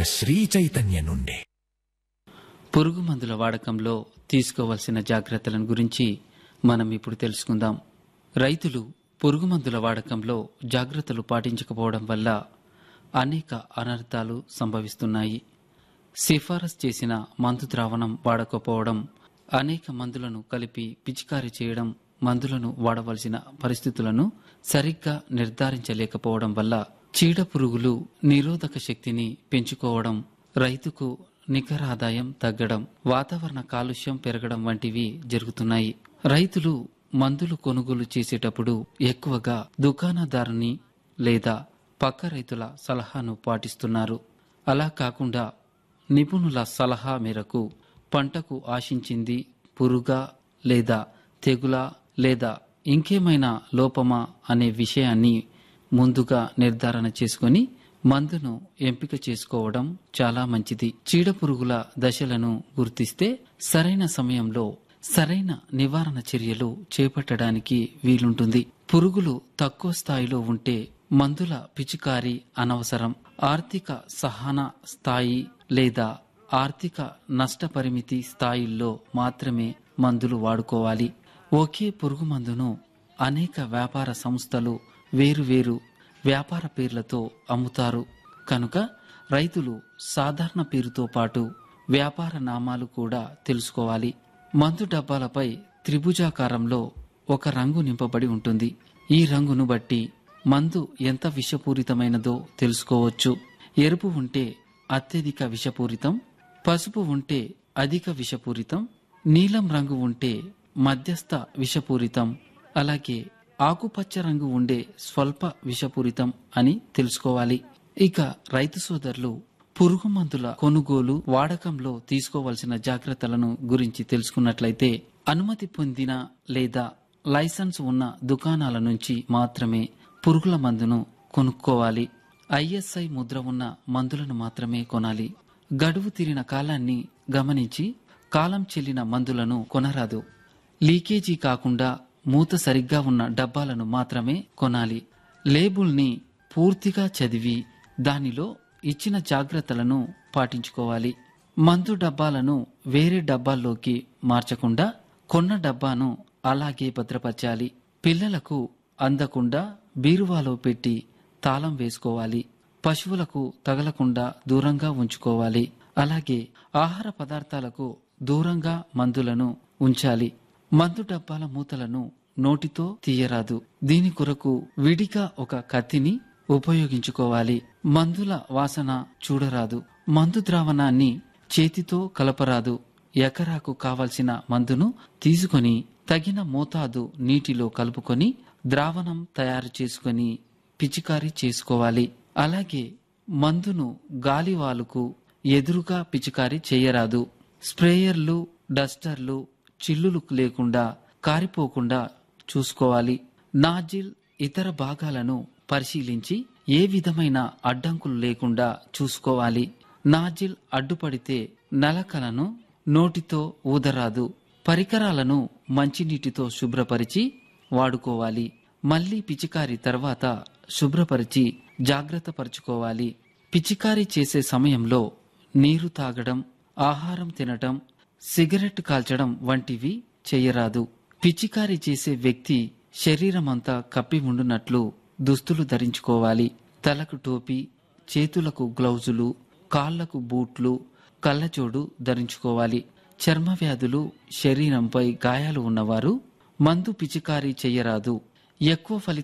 శ్రీ చైతన్య నుండి పురుగు మందుల వాడకంలో తీసుకోవలసిన జాగ్రత్తలను గురించి మనం ఇప్పుడు తెలుసుకుందాం రైతులు పురుగు మందుల వాడకంలో జాగ్రత్తలు పాటించకపోవడం వల్ల అనేక అనర్థాలు సంభవిస్తున్నాయి సిఫారసు చేసిన మందు ద్రావణం వాడకపోవడం అనేక మందులను కలిపి పిచికారీ చేయడం మందులను వాడవలసిన పరిస్థితులను సరిగ్గా నిర్ధారించలేకపోవడం వల్ల చీడ పురుగులు నిరోధక శక్తిని పెంచుకోవడం రైతుకు నికర ఆదాయం తగ్గడం వాతావరణ కాలుష్యం పెరగడం వంటివి జరుగుతున్నాయి రైతులు మందులు కొనుగోలు చేసేటప్పుడు ఎక్కువగా దుకాణదారుని లేదా పక్క రైతుల సలహాను పాటిస్తున్నారు అలా కాకుండా నిపుణుల సలహా మేరకు పంటకు ఆశించింది పురుగా లేదా తెగుల లేదా ఇంకేమైనా లోపమా అనే విషయాన్ని ముందుగా నిర్ధారణ చేసుకొని మందును ఎంపిక చేసుకోవడం చాలా మంచిది చీడపురుగుల దశలను గుర్తిస్తే సరైన సమయంలో సరైన నివారణ చర్యలు చేపట్టడానికి వీలుంటుంది పురుగులు తక్కువ స్థాయిలో ఉంటే మందుల పిచికారి అనవసరం ఆర్థిక సహన స్థాయి లేదా ఆర్థిక నష్టపరిమితి స్థాయిల్లో మాత్రమే మందులు వాడుకోవాలి ఒకే పురుగు మందును అనేక వ్యాపార సంస్థలు వేరువేరు వ్యాపార పేర్లతో అమ్ముతారు కనుక రైతులు సాధారణ పేరుతో పాటు వ్యాపార నామాలు కూడా తెలుసుకోవాలి మందు డబ్బాలపై త్రిభుజాకారంలో ఒక రంగు నింపబడి ఉంటుంది ఈ రంగును బట్టి మందు ఎంత విషపూరితమైనదో తెలుసుకోవచ్చు ఎరుపు ఉంటే అత్యధిక విషపూరితం పసుపు ఉంటే అధిక విషపూరితం నీలం రంగు ఉంటే మధ్యస్థ విషపూరితం అలాగే ఆకుపచ్చ రంగు ఉండే స్వల్ప విషపూరితం అని తెలుసుకోవాలి ఇక రైతు సోదరులు పురుగు మందుల కొనుగోలు వాడకంలో తీసుకోవలసిన జాగ్రత్తలను గురించి తెలుసుకున్నట్లయితే అనుమతి పొందిన లేదా లైసెన్స్ ఉన్న దుకాణాల నుంచి మాత్రమే పురుగుల మందును కొనుక్కోవాలి ఐఎస్ఐ ముద్ర ఉన్న మందులను మాత్రమే కొనాలి గడువు తీరిన కాలాన్ని గమనించి కాలం చెల్లిన మందులను కొనరాదు లీకేజీ కాకుండా మూత సరిగ్గా ఉన్న డబ్బాలను మాత్రమే కొనాలి లేబుల్ని పూర్తిగా చదివి దానిలో ఇచ్చిన జాగ్రత్తలను పాటించుకోవాలి మందు డబ్బాలను వేరే డబ్బాల్లోకి మార్చకుండా కొన్న డబ్బాను అలాగే భద్రపరచాలి పిల్లలకు అందకుండా బీరువాలో పెట్టి తాళం వేసుకోవాలి పశువులకు తగలకుండా దూరంగా ఉంచుకోవాలి అలాగే ఆహార పదార్థాలకు దూరంగా మందులను ఉంచాలి మందు డబ్బాల మూతలను నోటితో తీయరాదు దీని కొరకు విడిగా ఒక కత్తిని ఉపయోగించుకోవాలి మందుల వాసన చూడరాదు మందు ద్రావణాన్ని చేతితో కలపరాదు ఎకరాకు కావలసిన మందును తీసుకొని తగిన మోతాదు నీటిలో కలుపుకొని ద్రావణం తయారు చేసుకొని పిచికారీ చేసుకోవాలి అలాగే మందును గాలివాలుకు ఎదురుగా పిచికారీ చేయరాదు స్ప్రేయర్లు డస్టర్లు చిల్లులు లేకుండా కారిపోకుండా చూసుకోవాలి నాజిల్ ఇతర భాగాలను పరిశీలించి ఏ విధమైన అడ్డంకులు లేకుండా చూసుకోవాలి నాజిల్ అడ్డుపడితే నలకలను నోటితో ఊదరాదు పరికరాలను మంచినీటితో శుభ్రపరిచి వాడుకోవాలి మళ్లీ పిచికారి తర్వాత శుభ్రపరిచి జాగ్రత్త పరుచుకోవాలి పిచికారీ చేసే సమయంలో నీరు తాగడం ఆహారం తినటం సిగరెట్ కాల్చడం వంటివి చేయరాదు పిచికారీ చేసే వ్యక్తి శరీరమంతా కప్పి ఉండునట్లు దుస్తులు ధరించుకోవాలి తలకు టోపీ చేతులకు గ్లౌజులు కాళ్లకు బూట్లు కళ్ళజోడు ధరించుకోవాలి చర్మ వ్యాధులు శరీరంపై గాయాలు ఉన్నవారు మందు పిచికారీ చేయరాదు ఎక్కువ ఫలితం